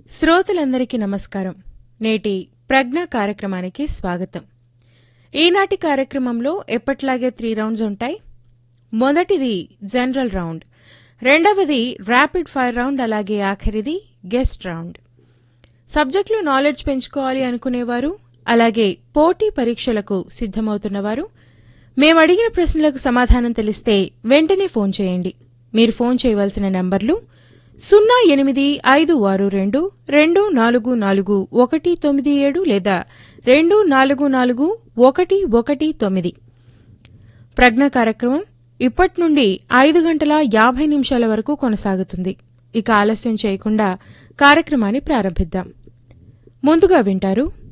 శ్రోతలందరికీ నమస్కారం నేటి ప్రజ్ఞ కార్యక్రమానికి స్వాగతం ఈనాటి కార్యక్రమంలో ఎప్పట్లాగే త్రీ రౌండ్స్ ఉంటాయి మొదటిది జనరల్ రౌండ్ రెండవది ర్యాపిడ్ ఫైర్ రౌండ్ అలాగే ఆఖరిది గెస్ట్ రౌండ్ సబ్జెక్టులో నాలెడ్జ్ పెంచుకోవాలి అనుకునేవారు అలాగే పోటీ పరీక్షలకు సిద్ధమవుతున్నవారు మేము అడిగిన ప్రశ్నలకు సమాధానం తెలిస్తే వెంటనే ఫోన్ చేయండి మీరు ఫోన్ చేయవలసిన నంబర్లు సున్నా ఎనిమిది ఐదు ఆరు రెండు రెండు నాలుగు నాలుగు ఒకటి తొమ్మిది ఏడు లేదా రెండు నాలుగు నాలుగు ఒకటి ఒకటి తొమ్మిది ప్రజ్ఞ కార్యక్రమం ఇప్పటి నుండి ఐదు గంటల యాభై నిమిషాల వరకు కొనసాగుతుంది ఇక ఆలస్యం చేయకుండా కార్యక్రమాన్ని ప్రారంభిద్దాం ముందుగా వింటారు